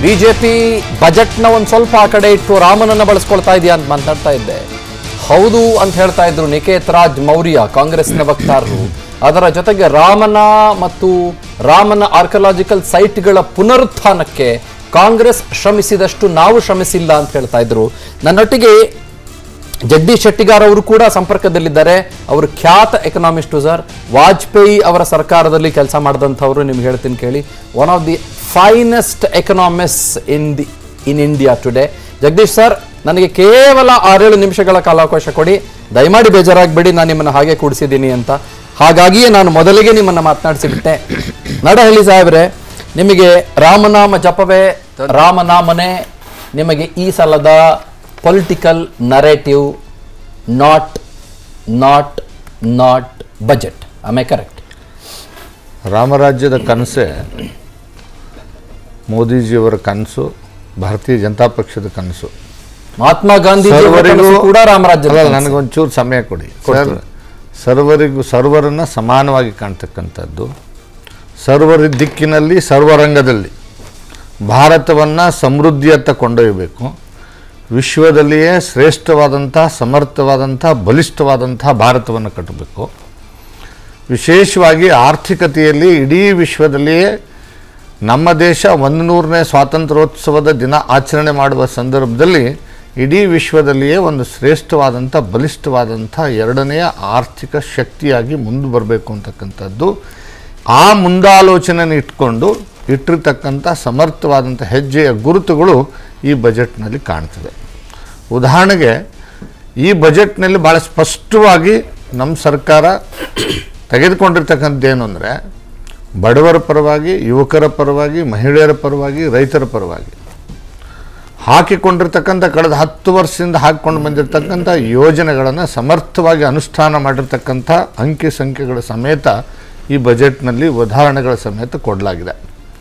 BJP ಬಜೆಟ್ನ ಒಂದು ಸ್ವಲ್ಪ ಆ ಕಡೆ ಇಟ್ಟು ರಾಮನನ್ನ ಬಳಸ್ಕೊಳ್ತಾ ಇದೆಯಾ ಅಂತ ಮಾತಾಡ್ತಾ ಇದ್ದೆ ಹೌದು ಅಂತ ಹೇಳ್ತಾ ಇದ್ರು ನಿಕೇತ್ ರಾಜ್ ಮೌರ್ಯ ಕಾಂಗ್ರೆಸ್ನ ವಕ್ತಾರರು ಅದರ ಜೊತೆಗೆ ರಾಮನ ಮತ್ತು ರಾಮನ ಆರ್ಕಲಾಜಿಕಲ್ ಸೈಟ್ಗಳ ಪುನರುತ್ಥಾನಕ್ಕೆ ಕಾಂಗ್ರೆಸ್ ಶ್ರಮಿಸಿದಷ್ಟು ನಾವು ಶ್ರಮಿಸಿಲ್ಲ ಅಂತ ಹೇಳ್ತಾ ಇದ್ರು ನನ್ನೊಟ್ಟಿಗೆ ಜಗದೀಶ್ ಶೆಟ್ಟಿಗಾರ್ ಅವರು ಕೂಡ ಸಂಪರ್ಕದಲ್ಲಿದ್ದಾರೆ ಅವರು ಖ್ಯಾತ ಎಕನಾಮಿಸ್ಟು ಸರ್ ವಾಜಪೇಯಿ ಅವರ ಸರ್ಕಾರದಲ್ಲಿ ಕೆಲಸ ಮಾಡಿದಂಥವ್ರು ನಿಮ್ಗೆ ಹೇಳ್ತೀನಿ ಕೇಳಿ one of the finest economists in the in India today Jagadish sir ನನಗೆ ಕೇವಲ ಆರೇಳು ನಿಮಿಷಗಳ ಕಾಲಾವಕಾಶ ಕೊಡಿ ದಯಮಾಡಿ ಬೇಜಾರಾಗಬೇಡಿ ನಾನು ನಿಮ್ಮನ್ನು ಹಾಗೆ ಕೂಡಿಸಿದ್ದೀನಿ ಅಂತ ಹಾಗಾಗಿಯೇ ನಾನು ಮೊದಲಿಗೆ ನಿಮ್ಮನ್ನು ಮಾತನಾಡಿಸಿಬಿಟ್ಟೆ ನಡಹಳ್ಳಿ ಸಾಹೇಬ್ರೆ ನಿಮಗೆ ರಾಮನಾಮ ಜಪವೇ ರಾಮನಾಮನೇ ನಿಮಗೆ ಈ ಸಲದ political narrative not not not budget I correct ರಾಮರಾಜ್ಯದ ಕನಸೆ ಮೋದಿಜಿಯವರ ಕನಸು ಭಾರತೀಯ ಜನತಾ ಪಕ್ಷದ ಕನಸು ಮಹಾತ್ಮ ಗಾಂಧಿ ಸರ್ವರಿಗೂ ಕೂಡ ರಾಮರಾಜ್ಯ ಅಲ್ಲ, ನನಗೊಂಚೂರು ಸಮಯ ಕೊಡಿ ಸರ್ ಸರ್ವರಿಗೂ ಸರ್ವರನ್ನ ಸಮಾನವಾಗಿ ಕಾಣ್ತಕ್ಕಂಥದ್ದು ಸರ್ವರ ದಿಕ್ಕಿನಲ್ಲಿ ಸರ್ವರಂಗದಲ್ಲಿ ಭಾರತವನ್ನು ಸಮೃದ್ಧಿಯತ್ತ ಕೊಂಡೊಯ್ಯಬೇಕು ವಿಶ್ವದಲ್ಲಿಯೇ ಶ್ರೇಷ್ಠವಾದಂಥ ಸಮರ್ಥವಾದಂಥ ಬಲಿಷ್ಠವಾದಂಥ ಭಾರತವನ್ನು ಕಟ್ಟಬೇಕು ವಿಶೇಷವಾಗಿ ಆರ್ಥಿಕತೆಯಲ್ಲಿ ಇಡೀ ವಿಶ್ವದಲ್ಲಿಯೇ ನಮ್ಮ ದೇಶ ಒಂದು ನೂರನೇ ಸ್ವಾತಂತ್ರ್ಯೋತ್ಸವದ ದಿನ ಆಚರಣೆ ಮಾಡುವ ಸಂದರ್ಭದಲ್ಲಿ ಇಡೀ ವಿಶ್ವದಲ್ಲಿಯೇ ಒಂದು ಶ್ರೇಷ್ಠವಾದಂಥ ಬಲಿಷ್ಠವಾದಂಥ ಎರಡನೆಯ ಆರ್ಥಿಕ ಶಕ್ತಿಯಾಗಿ ಮುಂದೆ ಬರಬೇಕು ಅಂತಕ್ಕಂಥದ್ದು ಆ ಮುಂದಾಲೋಚನೆಯನ್ನು ಇಟ್ಕೊಂಡು ಇಟ್ಟಿರ್ತಕ್ಕಂಥ ಸಮರ್ಥವಾದಂಥ ಹೆಜ್ಜೆಯ ಗುರುತುಗಳು ಈ ಬಜೆಟ್ನಲ್ಲಿ ಕಾಣ್ತದೆ ಉದಾಹರಣೆಗೆ ಈ ಬಜೆಟ್ನಲ್ಲಿ ಭಾಳ ಸ್ಪಷ್ಟವಾಗಿ ನಮ್ಮ ಸರ್ಕಾರ ತೆಗೆದುಕೊಂಡಿರ್ತಕ್ಕಂಥದ್ದು ಏನು ಅಂದರೆ ಬಡವರ ಪರವಾಗಿ ಯುವಕರ ಪರವಾಗಿ ಮಹಿಳೆಯರ ಪರವಾಗಿ ರೈತರ ಪರವಾಗಿ ಹಾಕಿಕೊಂಡಿರ್ತಕ್ಕಂಥ ಕಳೆದ ಹತ್ತು ವರ್ಷದಿಂದ ಹಾಕಿಕೊಂಡು ಬಂದಿರತಕ್ಕಂಥ ಯೋಜನೆಗಳನ್ನು ಸಮರ್ಥವಾಗಿ ಅನುಷ್ಠಾನ ಮಾಡಿರ್ತಕ್ಕಂಥ ಅಂಕಿ ಸಂಖ್ಯೆಗಳ ಸಮೇತ ಈ ಬಜೆಟ್ನಲ್ಲಿ ಉದಾಹರಣೆಗಳ ಸಮೇತ ಕೊಡಲಾಗಿದೆ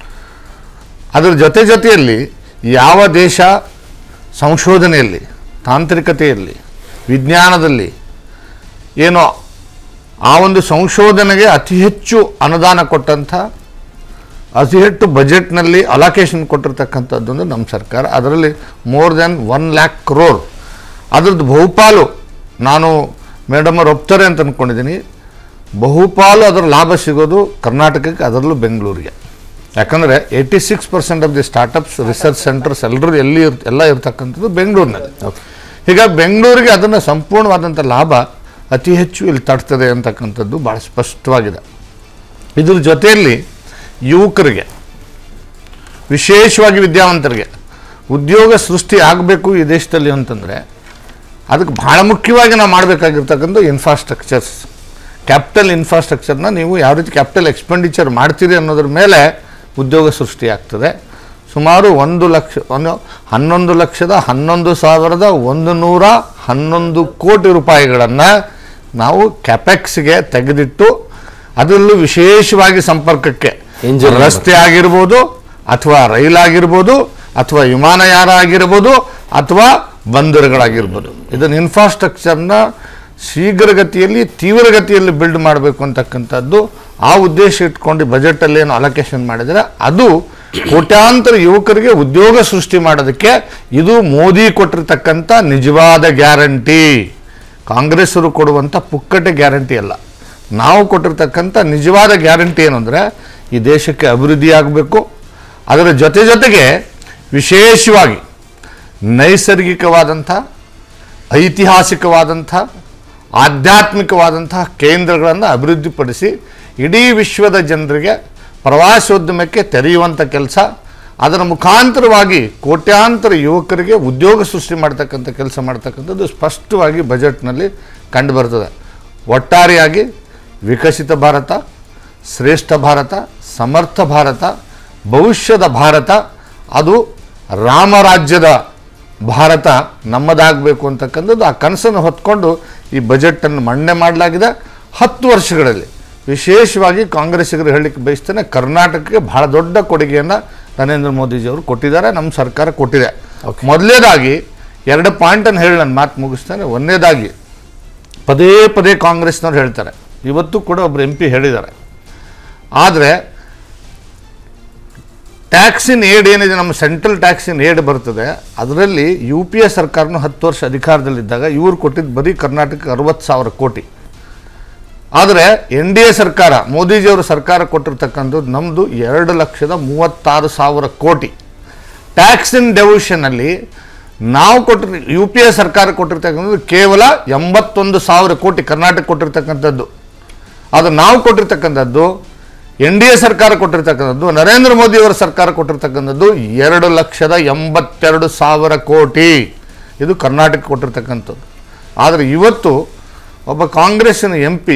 ಅದರ ಜೊತೆ ಜೊತೆಯಲ್ಲಿ ಯಾವ ದೇಶ ಸಂಶೋಧನೆಯಲ್ಲಿ ತಾಂತ್ರಿಕತೆಯಲ್ಲಿ ವಿಜ್ಞಾನದಲ್ಲಿ ಏನೋ ಆ ಒಂದು ಸಂಶೋಧನೆಗೆ ಅತಿ ಹೆಚ್ಚು ಅನುದಾನ ಕೊಟ್ಟಂಥ ಅತಿ ಹೆಚ್ಚು ಬಜೆಟ್ನಲ್ಲಿ ಅಲೋಕೇಶನ್ ಕೊಟ್ಟಿರ್ತಕ್ಕಂಥದ್ದೊಂದು ನಮ್ಮ ಸರ್ಕಾರ ಅದರಲ್ಲಿ more than one lakh crore ಅದ್ರದ್ದು ಬಹುಪಾಲು ನಾನು ಮೇಡಮ್ ಅವ್ರು ಒಪ್ತಾರೆ ಅಂತ ಅಂದ್ಕೊಂಡಿದ್ದೀನಿ ಬಹುಪಾಲು ಅದರ ಲಾಭ ಸಿಗೋದು ಕರ್ನಾಟಕಕ್ಕೆ ಅದರಲ್ಲೂ ಬೆಂಗಳೂರಿಗೆ ಯಾಕಂದರೆ eighty six percent of the startups research centres ಎಲ್ಲರೂ ಎಲ್ಲಿ ಇರ್ ಎಲ್ಲ ಇರ್ತಕ್ಕಂಥದ್ದು ಬೆಂಗಳೂರಿನಲ್ಲಿ ಹೀಗಾಗಿ ಬೆಂಗಳೂರಿಗೆ ಅದನ್ನು ಸಂಪೂರ್ಣವಾದಂಥ ಲಾಭ ಅತಿ ಹೆಚ್ಚು ಇಲ್ಲಿ ತಡ್ತದೆ ಅಂತಕ್ಕಂಥದ್ದು ಭಾಳ ಸ್ಪಷ್ಟವಾಗಿದೆ ಇದ್ರ ಜೊತೆಯಲ್ಲಿ ಯುವಕರಿಗೆ ವಿಶೇಷವಾಗಿ ವಿದ್ಯಾವಂತರಿಗೆ ಉದ್ಯೋಗ ಸೃಷ್ಟಿ ಆಗಬೇಕು ಈ ದೇಶದಲ್ಲಿ ಅಂತಂದರೆ ಅದಕ್ಕೆ ಭಾಳ ಮುಖ್ಯವಾಗಿ ನಾವು ಮಾಡಬೇಕಾಗಿರ್ತಕ್ಕಂಥ ಇನ್ಫ್ರಾಸ್ಟ್ರಕ್ಚರ್ಸ್ ಕ್ಯಾಪಿಟಲ್ ಇನ್ಫ್ರಾಸ್ಟ್ರಕ್ಚರ್ನ ನೀವು ಯಾವ ರೀತಿ ಕ್ಯಾಪಿಟಲ್ ಎಕ್ಸ್ಪೆಂಡಿಚರ್ ಮಾಡ್ತೀರಿ ಅನ್ನೋದ್ರ ಮೇಲೆ ಉದ್ಯೋಗ ಸೃಷ್ಟಿಯಾಗ್ತದೆ ಸುಮಾರು ಒಂದು ಲಕ್ಷ ಒಂದು ಹನ್ನೊಂದು ಲಕ್ಷದ ಹನ್ನೊಂದು ಸಾವಿರದ ಒಂದು ನೂರ ಹನ್ನೊಂದು ಕೋಟಿ ರೂಪಾಯಿಗಳನ್ನು ನಾವು ಕ್ಯಾಪೆಕ್ಸ್ಗೆ ತೆಗೆದಿಟ್ಟು ಅದರಲ್ಲೂ ವಿಶೇಷವಾಗಿ ಸಂಪರ್ಕಕ್ಕೆ Engineering. ರಸ್ತೆ ಆಗಿರ್ಬೋದು ಅಥವಾ ರೈಲಾಗಿರ್ಬೋದು ಅಥವಾ ವಿಮಾನಯಾನ ಆಗಿರ್ಬೋದು ಅಥವಾ ಬಂದರುಗಳಾಗಿರ್ಬೋದು ಇದನ್ನು ಇನ್ಫ್ರಾಸ್ಟ್ರಕ್ಚರ್ನ ಶೀಘ್ರಗತಿಯಲ್ಲಿ ತೀವ್ರಗತಿಯಲ್ಲಿ ಬಿಲ್ಡ್ ಮಾಡಬೇಕು ಅಂತಕ್ಕಂಥದ್ದು ಆ ಉದ್ದೇಶ ಇಟ್ಕೊಂಡು ಬಜೆಟಲ್ಲಿ ಏನು ಅಲೋಕೇಶನ್ ಮಾಡಿದರೆ ಅದು ಕೋಟ್ಯಾಂತರ ಯುವಕರಿಗೆ ಉದ್ಯೋಗ ಸೃಷ್ಟಿ ಮಾಡೋದಕ್ಕೆ ಇದು ಮೋದಿ ಕೊಟ್ಟಿರ್ತಕ್ಕಂಥ ನಿಜವಾದ ಗ್ಯಾರಂಟಿ ಕಾಂಗ್ರೆಸ್ಸರು ಕೊಡುವಂಥ ಪುಕ್ಕಟೆ ಗ್ಯಾರಂಟಿ ಅಲ್ಲ ನಾವು ಕೊಟ್ಟಿರ್ತಕ್ಕಂಥ ನಿಜವಾದ ಗ್ಯಾರಂಟಿ ಏನು ಅಂದರೆ ಈ ದೇಶಕ್ಕೆ ಅಭಿವೃದ್ಧಿ ಆಗಬೇಕು ಅದರ ಜೊತೆ ಜೊತೆಗೆ ವಿಶೇಷವಾಗಿ ನೈಸರ್ಗಿಕವಾದಂಥ ಐತಿಹಾಸಿಕವಾದಂಥ ಆಧ್ಯಾತ್ಮಿಕವಾದಂಥ ಕೇಂದ್ರಗಳನ್ನು ಅಭಿವೃದ್ಧಿಪಡಿಸಿ ಇಡೀ ವಿಶ್ವದ ಜನರಿಗೆ ಪ್ರವಾಸೋದ್ಯಮಕ್ಕೆ ತೆರೆಯುವಂಥ ಕೆಲಸ ಅದರ ಮುಖಾಂತರವಾಗಿ ಕೋಟ್ಯಾಂತರ ಯುವಕರಿಗೆ ಉದ್ಯೋಗ ಸೃಷ್ಟಿ ಮಾಡ್ತಕ್ಕಂಥ ಕೆಲಸ ಮಾಡ್ತಕ್ಕಂಥದ್ದು ಸ್ಪಷ್ಟವಾಗಿ ಬಜೆಟ್ನಲ್ಲಿ ಕಂಡುಬರ್ತದೆ ಒಟ್ಟಾರೆಯಾಗಿ ವಿಕಸಿತ ಭಾರತ ಶ್ರೇಷ್ಠ ಭಾರತ ಸಮರ್ಥ ಭಾರತ ಭವಿಷ್ಯದ ಭಾರತ ಅದು ರಾಮರಾಜ್ಯದ ಭಾರತ ನಮ್ಮದಾಗಬೇಕು ಅಂತಕ್ಕಂಥದ್ದು ಆ ಕನಸನ್ನು ಹೊತ್ಕೊಂಡು ಈ ಬಜೆಟನ್ನು ಮಂಡನೆ ಮಾಡಲಾಗಿದೆ ಹತ್ತು ವರ್ಷಗಳಲ್ಲಿ ವಿಶೇಷವಾಗಿ ಕಾಂಗ್ರೆಸ್ಸಿಗರು ಹೇಳಲಿಕ್ಕೆ ಬಯಸ್ತೇನೆ ಕರ್ನಾಟಕಕ್ಕೆ ಬಹಳ ದೊಡ್ಡ ಕೊಡುಗೆಯನ್ನು ನರೇಂದ್ರ ಮೋದಿಜಿಯವರು ಕೊಟ್ಟಿದ್ದಾರೆ ನಮ್ಮ ಸರ್ಕಾರ ಕೊಟ್ಟಿದೆ ಮೊದಲನೇದಾಗಿ ಎರಡು ಪಾಯಿಂಟನ್ನು ಹೇಳಿ ನಾನು ಮಾತು ಮುಗಿಸ್ತೇನೆ ಒಂದನೇದಾಗಿ ಪದೇ ಪದೇ ಕಾಂಗ್ರೆಸ್ನವ್ರು ಹೇಳ್ತಾರೆ ಇವತ್ತು ಕೂಡ ಒಬ್ಬರು ಎಂ ಪಿ ಹೇಳಿದ್ದಾರೆ ಆದರೆ ಟ್ಯಾಕ್ಸಿನ್ ಏಡ್ ಏನಿದೆ ನಮ್ಮ ಸೆಂಟ್ರಲ್ ಟ್ಯಾಕ್ಸಿನ್ ಏಡ್ ಬರ್ತದೆ ಅದರಲ್ಲಿ ಯು ಪಿ ಎ ಸರ್ಕಾರನು ಹತ್ತು ವರ್ಷ ಅಧಿಕಾರದಲ್ಲಿದ್ದಾಗ ಇವ್ರು ಕೊಟ್ಟಿದ್ದು ಬರೀ ಕರ್ನಾಟಕಕ್ಕೆ ಅರವತ್ತು ಸಾವಿರ ಕೋಟಿ ಆದರೆ ಎನ್ ಡಿ ಎ ಸರ್ಕಾರ ಮೋದಿಜಿಯವರ ಸರ್ಕಾರ ಕೊಟ್ಟಿರ್ತಕ್ಕಂಥದ್ದು ನಮ್ಮದು ಎರಡು ಲಕ್ಷದ ಮೂವತ್ತಾರು ಸಾವಿರ ಕೋಟಿ ಟ್ಯಾಕ್ಸ್ ಇನ್ ಡೆವಿಷನಲ್ಲಿ ನಾವು ಕೊಟ್ಟಿರ್ ಯು ಪಿ ಎ ಸರ್ಕಾರ ಕೊಟ್ಟಿರ್ತಕ್ಕಂಥದ್ದು ಕೇವಲ ಎಂಬತ್ತೊಂದು ಸಾವಿರ ಕೋಟಿ ಕರ್ನಾಟಕ ಕೊಟ್ಟಿರ್ತಕ್ಕಂಥದ್ದು ಅದು ನಾವು ಕೊಟ್ಟಿರ್ತಕ್ಕಂಥದ್ದು ಎನ್ ಡಿ ಎ ಸರ್ಕಾರ ಕೊಟ್ಟಿರ್ತಕ್ಕಂಥದ್ದು ನರೇಂದ್ರ ಮೋದಿಯವರ ಸರ್ಕಾರ ಕೊಟ್ಟಿರ್ತಕ್ಕಂಥದ್ದು ಎರಡು ಲಕ್ಷದ ಎಂಬತ್ತೆರಡು ಸಾವಿರ ಕೋಟಿ ಇದು ಕರ್ನಾಟಕ ಕೊಟ್ಟಿರ್ತಕ್ಕಂಥದ್ದು ಆದರೆ ಇವತ್ತು ಒಬ್ಬ ಕಾಂಗ್ರೆಸ್ಸಿನ ಎಂ ಪಿ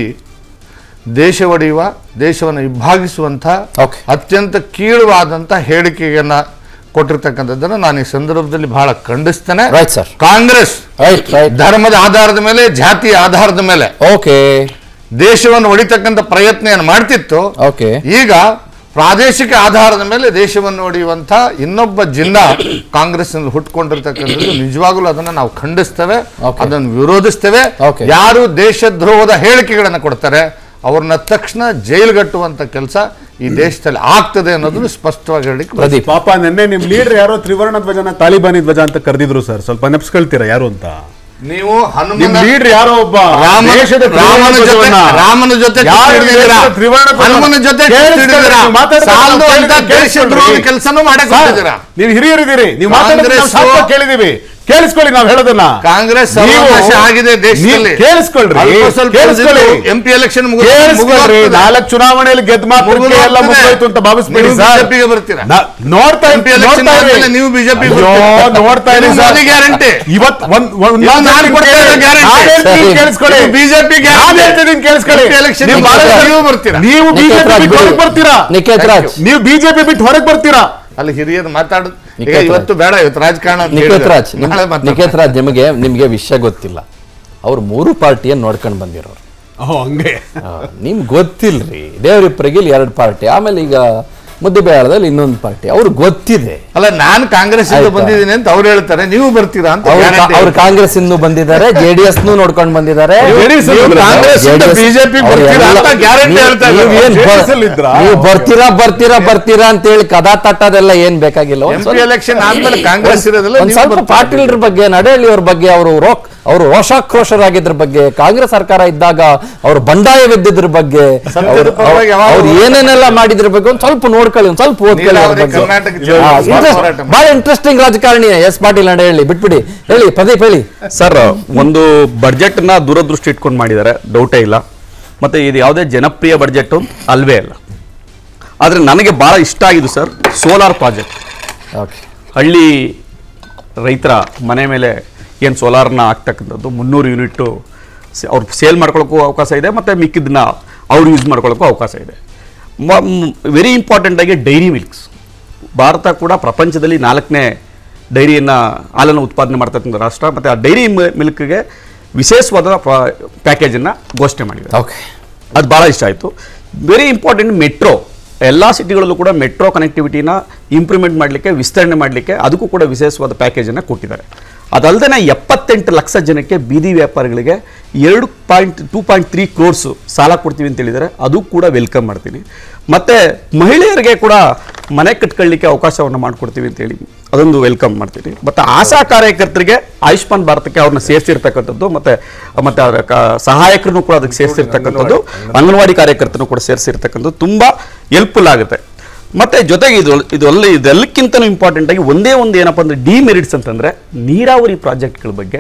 ದೇಶ ಒಡೆಯುವ ದೇಶವನ್ನು ವಿಭಾಗಿಸುವಂಥ Okay. ಅತ್ಯಂತ ಕೀಳುವಾದಂಥ ಹೇಳಿಕೆಯನ್ನು ಕೊಟ್ಟಿರ್ತಕ್ಕಂಥದ್ದನ್ನು ನಾನು ಈ ಸಂದರ್ಭದಲ್ಲಿ ಬಹಳ ಖಂಡಿಸ್ತೇನೆ right sir Congress right right ಧರ್ಮದ ಆಧಾರದ ಮೇಲೆ ಜಾತಿಯ ಆಧಾರದ ಮೇಲೆ ಓಕೆ ದೇಶವನ್ನು ಹೊಡಿತಕ್ಕಂಥ ಪ್ರಯತ್ನ ಏನು ಮಾಡ್ತಿತ್ತು ಓಕೆ ಈಗ ಪ್ರಾದೇಶಿಕ ಆಧಾರದ ಮೇಲೆ ದೇಶವನ್ನು ಹೊಡೆಯುವಂಥ ಇನ್ನೊಬ್ಬ ಜಿಲ್ಲಾ ಕಾಂಗ್ರೆಸ್ನಲ್ಲಿ ಹುಟ್ಕೊಂಡಿರ್ತಕ್ಕಂಥದ್ದು ನಿಜವಾಗಲೂ ಅದನ್ನು ನಾವು ಖಂಡಿಸ್ತೇವೆ Okay. ಅದನ್ನು ವಿರೋಧಿಸ್ತೇವೆ Okay. ಯಾರು ದೇಶದ್ರೋಹದ ಹೇಳಿಕೆಗಳನ್ನು ಕೊಡ್ತಾರೆ ಅವ್ರನ್ನ ತಕ್ಷಣ ಜೈಲ್ಗಟ್ಟುವಂಥ ಕೆಲಸ ಈ ದೇಶದಲ್ಲಿ ಆಗ್ತದೆ ಅನ್ನೋದನ್ನು ಸ್ಪಷ್ಟವಾಗಿ ಹೇಳಿಕ್ಕೆ ಬಯಸ್ತೇನೆ. ಪ್ರದೀಪ್ ಪಾಪ ನಿನ್ನೆ ನಿಮ್ ಲೀಡರ್ ಯಾರೋ ತ್ರಿವರ್ಣ ಧ್ವಜನ ತಾಲಿಬಾನಿ ಧ್ವಜ ಅಂತ ಕರೆದಿದ್ರು ಸರ್ ಸ್ವಲ್ಪ ನೆಪ್ಸ್ಕೊಳ್ತೀರಾ ಯಾರು ಅಂತ ನೀವು ನಿಮ್ ಹನುಮನ ಲೀಡರ್ ಯಾರೋ ಒಬ್ಬ ರಾಮನ ದೇಶದ ತ್ರಿವರ್ಣ ರಾಮನ ಜೊತೆ ಧ್ವಜವನ್ನ- ರಾಮನ ಜೊತೆ ಯಾರು ಕಿತ್ತು ಹಿಡಿದಿದ್ದೀರಾ? ದೇಶದ ತ್ರಿವರ್ಣ ಧ್ವಜ- ಹನುಮನ ಜೊತೆ ಕಿತ್ತು ಕೇಳಿಸ್ಕೊಳ್ಳಿ, ಹಿಡಿದಿದ್ದೀರಾ? ನೀವು ಮಾತಾಡ್ತಾ ಸಾಲದು ಇರೋದು ಅಂತ ಕೇಳಿಸ್ಕೊಳ್ಳಿ. ದೇಶದ್ರೋಹದ ಕೆಲಸನೂ ಮಾಡಕ್ ಸರ್, ಹೊರಟಿದ್ದೀರಾ? ನೀವು ಹಿರಿಯರಿದ್ದೀರಿ ನೀವು ಮಾತಾಡೋದು ನಾವು ಕಾಂಗ್ರೆಸ್ಸು- ಶಾಪ ಕೇಳಿದೀವಿ ಕೇಳಿಸ್ಕೊಳ್ಳಿ ನಾವು ಹೇಳೋದನ್ನ ಕಾಂಗ್ರೆಸ್ ನೀವು- ಸರ್ವನಾಶ ಆಗಿದೆ ದೇಶದಲ್ಲಿ ನೀವು ಕೇಳಿಸ್ಕೊಳ್ರಿ ಅಲ್ಪ ಸ್ವಲ್ಪ ಕೇಳಿಸ್ಕೊಳ್ಳಿ ಎಂಪಿ ಎಲೆಕ್ಷನ್ ಕೇಳಿಸ್ಕೊಳ್ರಿ ನಾಲ್ಕು ಚುನಾವಣೆಯಲ್ಲಿ ಗೆದ್ದ ಮಾತ್ರ ಮುಗಿದು ಎಲ್ಲ ಹೋಗ್ತದೆ. ಮುಗಿದೋಯ್ತು ಅಂತ ಭಾವಿಸ್ಬೇಡಿ ನೀವು ಸರ್ BJP ಗೆ ಬರ್ತೀರಾ? ನಾ- ನೋಡ್ತಾ MP election ನೋಡ್ತಾ ಇರಿ. ಆದ್ಮೇಲೆ ನೀವು BJP ಗೆ ಅಯ್ಯೋ, ಬರ್ತೀರಾ? ನೋಡ್ತಾ ಇರಿ ಇದು ಸರ್ ಮೋದಿ guarantee. ಇವತ್ ಒಂದ್ ಒಂದ್ ಇದು ಮಾತು ನಾನು ಕೊಡ್ತಾ ಇರೋ guarantee. ನಾನ್ ಹೇಳ್ತೀನಿ ಸರಿ. ಕೇಳಿಸ್ಕೊಳ್ಳಿ ಇದು BJP guarantee. ನಾನ್ ಹೇಳ್ತಿದ್ದೀನಿ ಕೇಳಿಸ್ಕೊಳ್ಳಿ MP election ನೀವು ನೀವು ಭಾರತ- ನೀವು ಬರ್ತೀರಾ? ನೀವು ನಿಖೇತ್ ಬಿಜೆಪಿ ರಾಜ್ ಬಿಟ್ಟು ಬಿಡಿ. ಹೊರಗೆ ಬರ್ತೀರಾ ನಿಖೇತ್ ರಾಜ್ ನೀವು ಬಿಜೆಪಿ ಬಿಟ್ಟು ಹೊರಗೆ ಬರ್ತೀರಾ ಅಲ್ಲಿ ಹಿರಿಯರು ಮಾತಾಡೋದು ಈಗ ನಿಖೇತ್ ರಾಜ್. ಇವತ್ತು ಬೇಡ ಇವತ್ತು ರಾಜಕಾರಣ ಅಂತ ನಿಖೇತ್ ಹೇಳಿದ್ರು. ರಾಜ್ ನಿಮ್- ನಾಳೆ ಮಾತಾಡ್ತಾರೆ. ನಿಖೇತ್ ರಾಜ್ ನಿಮಗೆ ನಿಮಗೆ ವಿಷಯ ಗೊತ್ತಿಲ್ಲ ಅವ್ರು ಮೂರು ಪಾರ್ಟಿಯನ್ನು ನೋಡ್ಕೊಂಡು ಬಂದಿರೋರು ಓ ಹಂಗೆ ಆ, ನಿಮ್ಗೆ ಗೊತ್ತಿಲ್ರಿ ದೇವರಿಪ್ಪರಿಗೆ ಇಲ್ಲಿ ಎರಡು ಪಾರ್ಟಿ ಆಮೇಲೆ ಈಗ ಮುದ್ದೆಬೇಳದಲ್ಲಿ ಇನ್ನೊಂದು ಪಾರ್ಟಿ ಅವ್ರಿಗೆ ಗೊತ್ತಿದೆ ಅಲ್ಲ ನಾನು ಕಾಂಗ್ರೆಸ್ ಇಂದ ಆಯ್ತಾ? ಬಂದಿದ್ದೀನಿ ಅಂತ ಅವ್ರು ಹೇಳ್ತಾರೆ ನೀವು ಬರ್ತೀರಾ ಅಂತ ಅವ್ರು guarantee ಅವ್ರು ಕಾಂಗ್ರೆಸ್ ಇಂದ ಬಂದಿದ್ದಾರೆ ಜೆಡಿಎಸ್ ನೋಡ್ಕೊಂಡು ಬಂದಿದ್ದಾರೆ JDS ನೀವು ಅಲ್ಲ, ಕಾಂಗ್ರೆಸ್ ಇಂದ JDS ಬಿಜೆಪಿ ಅವ್ರು ಬರ್ತೀರಾ ಎಲ್ಲ- ಅಂತ ಗ್ಯಾರಂಟಿ ನೀವು- ಹೇಳ್ತಾ ನೀವು ಇದ್ದಾರೆ ಏನ್ ಬರ್- JDS ಅಲ್ಲಿ ಇದ್ರಾ? ನೀವು ಬರ್ತೀರಾ ಬರ್ತೀರಾ ಬರ್ತೀರಾ ಅಂತ ಹೇಳಿ ಕದಾ ತಟ್ಟೋದೆಲ್ಲ ಏನ್ ಬೇಕಾಗಿಲ್ಲ ಒಂದ್ ಎಂ ಪಿ ಸ್ವಲ್ಪ- ಎಲೆಕ್ಷನ್ ಆದ್ಮೇಲೆ ಕಾಂಗ್ರೆಸ್ ಇರೋದಿಲ್ಲ ಒಂದ್ ನೀವು ಸ್ವಲ್ಪ ಬರ್ತೀರಾ. ಪಾಟೀಲ್ರ ಬಗ್ಗೆ ನಡಹಳ್ಳಿ ಅವ್ರ ಬಗ್ಗೆ ಅವರು ರೋಕ್ ಅವರು ರೋಷಾಕ್ರೋಶರಾಗಿದ್ರ ಬಗ್ಗೆ ಕಾಂಗ್ರೆಸ್ ಸರ್ಕಾರ ಇದ್ದಾಗ ಅವರು ಬಂಡಾಯವೆದ್ದಿದ್ರ ಬಗ್ಗೆ ಸತ್ಯದ ಅವ್ರು- ಪರವಾಗಿ ಯಾವಾಗ ಅವ್ರು ಏನೇನೆಲ್ಲ ಮಾಡಿದ್ರ ಬಗ್ಗೆ ಒಂದ್ ಸ್ವಲ್ಪ ನೋಡ್ಕೊಳ್ಳಿ ಒಂದ್ ಸ್ವಲ್ಪ ಓದ್ಕೊಳ್ಳಿ ಅವ್ರ ನೀರಾವರಿ ಬಗ್ಗೆ ಕರ್ನಾಟಕ ಹಾ, ಚಳವಳಿ interest- ಹೋರಾಟ ಮಾಡಿ. ಬಹಳ ಇಂಟ್ರೆಸ್ಟಿಂಗ್ ರಾಜಕಾರಣಿ ಎಸ್ ಪಾಟೀಲ್ ನಡಹಳ್ಳಿ ಬಿಟ್ಬಿಡಿ ಹೇಳಿ ಪ್ರದೀಪ್ ಹೇಳಿ ಸರ್ ಒಂದು ಬಡ್ಜೆಟ್ನ ದೂರದೃಷ್ಟಿ ಇಟ್ಕೊಂಡು ಮಾಡಿದ್ದಾರೆ ಡೌಟೇ ಇಲ್ಲ ಮತ್ತು ಇದು ಯಾವುದೇ ಜನಪ್ರಿಯ ಬಡ್ಜೆಟ್ಟು ಅಲ್ವೇ ಅಲ್ಲ ಆದರೆ ನನಗೆ ಭಾಳ ಇಷ್ಟ ಆಗಿದ್ದು ಸರ್ ಸೋಲಾರ್ ಪ್ರಾಜೆಕ್ಟ್ ಓಕೆ ಹಳ್ಳಿ ರೈತರ ಮನೆ ಮೇಲೆ ಏನು ಸೋಲಾರ್ನ ಹಾಕ್ತಕ್ಕಂಥದ್ದು ಮುನ್ನೂರು ಯೂನಿಟ್ಟು ಅವ್ರು ಸೇಲ್ ಮಾಡ್ಕೊಳ್ಳೋಕ್ಕೂ ಅವಕಾಶ ಇದೆ ಮತ್ತು ಮಿಕ್ಕಿದ್ದನ್ನ ಅವ್ರು ಯೂಸ್ ಮಾಡ್ಕೊಳ್ಳೋಕ್ಕೂ ಅವಕಾಶ ಇದೆ ವೆರಿ ಇಂಪಾರ್ಟೆಂಟಾಗಿ ಡೈರಿ ಮಿಲ್ಕ್ಸ್ ಭಾರತ ಕೂಡ ಪ್ರಪಂಚದಲ್ಲಿ ನಾಲ್ಕನೇ ಡೈರಿಯನ್ನು ಹಾಲನ್ನು ಉತ್ಪಾದನೆ ಮಾಡ್ತಕ್ಕಂಥ ರಾಷ್ಟ್ರ ಮತ್ತು ಆ ಡೈರಿ ಮಿಲ್ಕ್ಗೆ ವಿಶೇಷವಾದ ಪ್ಯಾಕೇಜನ್ನು ಘೋಷಣೆ ಮಾಡಿದೆ ಓಕೆ ಅದು ಭಾಳ ಇಷ್ಟ ಆಯಿತು ವೆರಿ ಇಂಪಾರ್ಟೆಂಟ್ ಮೆಟ್ರೋ ಎಲ್ಲ ಸಿಟಿಗಳಲ್ಲೂ ಕೂಡ ಮೆಟ್ರೋ ಕನೆಕ್ಟಿವಿಟಿನ ಇಂಪ್ರೂವ್ಮೆಂಟ್ ಮಾಡಲಿಕ್ಕೆ ವಿಸ್ತರಣೆ ಮಾಡಲಿಕ್ಕೆ ಅದಕ್ಕೂ ಕೂಡ ವಿಶೇಷವಾದ ಪ್ಯಾಕೇಜನ್ನು ಕೊಟ್ಟಿದ್ದಾರೆ ಅದಲ್ಲದೆ ಎಪ್ಪತ್ತೆಂಟು ಲಕ್ಷ ಜನಕ್ಕೆ ಬೀದಿ ವ್ಯಾಪಾರಿಗಳಿಗೆ ಎರಡು point two point three crores ಸಾಲ ಕೊಡ್ತೀವಿ ಅಂತ ಹೇಳಿದ್ದಾರೆ ಅದು ಕೂಡ ವೆಲ್ಕಮ್ ಮಾಡ್ತೀನಿ ಮತ್ತು ಮಹಿಳೆಯರಿಗೆ ಕೂಡ ಮನೆ ಕಟ್ಕೊಳ್ಳಿಕ್ಕೆ ಅವಕಾಶವನ್ನು ಮಾಡಿಕೊಡ್ತೀವಿ ಅಂತೇಳಿ ಅದೊಂದು ವೆಲ್ಕಮ್ ಮಾಡ್ತೀನಿ ಮತ್ತು ಆಶಾ ಕಾರ್ಯಕರ್ತರಿಗೆ ಆಯುಷ್ಮಾನ್ ಭಾರತಕ್ಕೆ ಅವ್ರನ್ನ ಸೇರಿಸಿರ್ತಕ್ಕಂಥದ್ದು ಮತ್ತು ಮತ್ತು ಅವರ ಕ ಸಹಾಯಕರನ್ನು ಕೂಡ ಅದಕ್ಕೆ ಸೇರಿಸಿರ್ತಕ್ಕಂಥದ್ದು ಅಂಗನವಾಡಿ ಕಾರ್ಯಕರ್ತರು ಕೂಡ ಸೇರಿಸಿರ್ತಕ್ಕಂಥದ್ದು ತುಂಬ ಹೆಲ್ಪ್ಫುಲ್ ಆಗುತ್ತೆ ಮತ್ತು ಜೊತೆಗೆ ಇದು ಇದು ಅಲ್ಲಿ ಇದೆಲ್ಲಕ್ಕಿಂತಲೂ ಇಂಪಾರ್ಟೆಂಟ್ ಆಗಿ ಒಂದೇ ಒಂದು ಏನಪ್ಪ ಅಂದರೆ ಡಿಮೆರಿಟ್ಸ್ ಅಂತಂದರೆ ನೀರಾವರಿ ಪ್ರಾಜೆಕ್ಟ್ಗಳ ಬಗ್ಗೆ